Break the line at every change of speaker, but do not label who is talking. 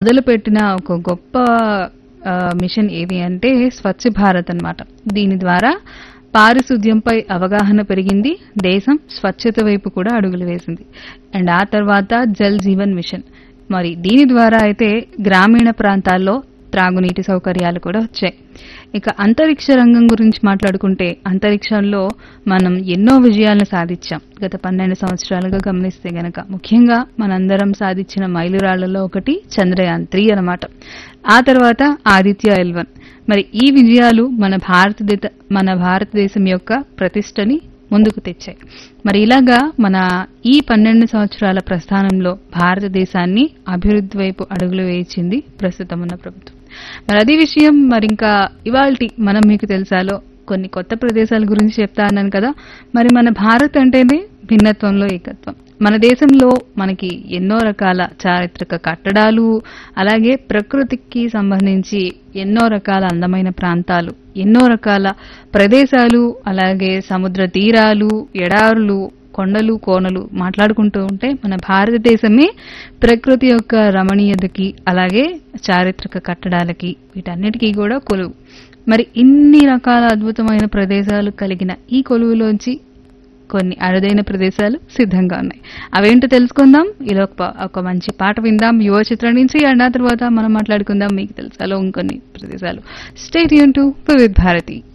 మొదలుపెట్టిన ఒక గొప్ప ఆ, మిషన్ ఏది అంటే స్వచ్ఛ భారత్ అన్నమాట దీని ద్వారా పారిశుద్ధ్యంపై అవగాహన పెరిగింది దేశం స్వచ్ఛత వైపు కూడా అడుగులు వేసింది అండ్ ఆ తర్వాత జల్ జీవన్ మిషన్ మరి దీని ద్వారా అయితే గ్రామీణ ప్రాంతాల్లో త్రాగునీటి సౌకర్యాలు కూడా వచ్చాయి ఇక అంతరిక్ష రంగం గురించి మాట్లాడుకుంటే అంతరిక్షంలో మనం ఎన్నో విజయాలను సాధించాం గత పన్నెండు సంవత్సరాలుగా గమనిస్తే గనక ముఖ్యంగా మనందరం సాధించిన మైలురాళ్లలో ఒకటి చంద్రయాన్ త్రీ అన్నమాట ఆ తర్వాత ఆదిత్య ఎల్వన్ మరి ఈ విజయాలు మన భారతదేశ మన భారతదేశం యొక్క ప్రతిష్టని ముందుకు తెచ్చాయి మరి ఇలాగా మన ఈ పన్నెండు సంవత్సరాల ప్రస్థానంలో భారతదేశాన్ని అభివృద్ధి వైపు అడుగులు వేయించింది ప్రస్తుతం ఉన్న ప్రభుత్వం మరి అదే విషయం మరి ఇంకా ఇవాల్టి మనం మీకు తెలుసాలో కొన్ని కొత్త ప్రదేశాల గురించి చెప్తా అన్నాను కదా మరి మన భారత్ అంటేనే భిన్నత్వంలో ఏకత్వం మన దేశంలో మనకి ఎన్నో రకాల చారిత్రక కట్టడాలు అలాగే ప్రకృతికి సంబంధించి ఎన్నో రకాల అందమైన ప్రాంతాలు ఎన్నో రకాల ప్రదేశాలు అలాగే సముద్ర తీరాలు ఎడారులు కొండలు కోనలు మాట్లాడుకుంటూ ఉంటే మన భారతదేశమే ప్రకృతి యొక్క రమణీయతకి అలాగే చారిత్రక కట్టడాలకి వీటన్నిటికీ కూడా కొలువు మరి ఇన్ని రకాల అద్భుతమైన ప్రదేశాలు కలిగిన ఈ కొలువులోంచి కొన్ని అరుదైన ప్రదేశాలు సిద్ధంగా ఉన్నాయి అవేంటో తెలుసుకుందాం ఇలా ఒక ప- ఒక మంచి పాట విందాం యువ చిత్రం నుంచి అండ్ ఆ తర్వాత మనం మాట్లాడుకుందాం మీకు తెలుసాలో ఇంకొన్ని ప్రదేశాలు స్టేట్ యూన్ టు వివిధ్ భారతి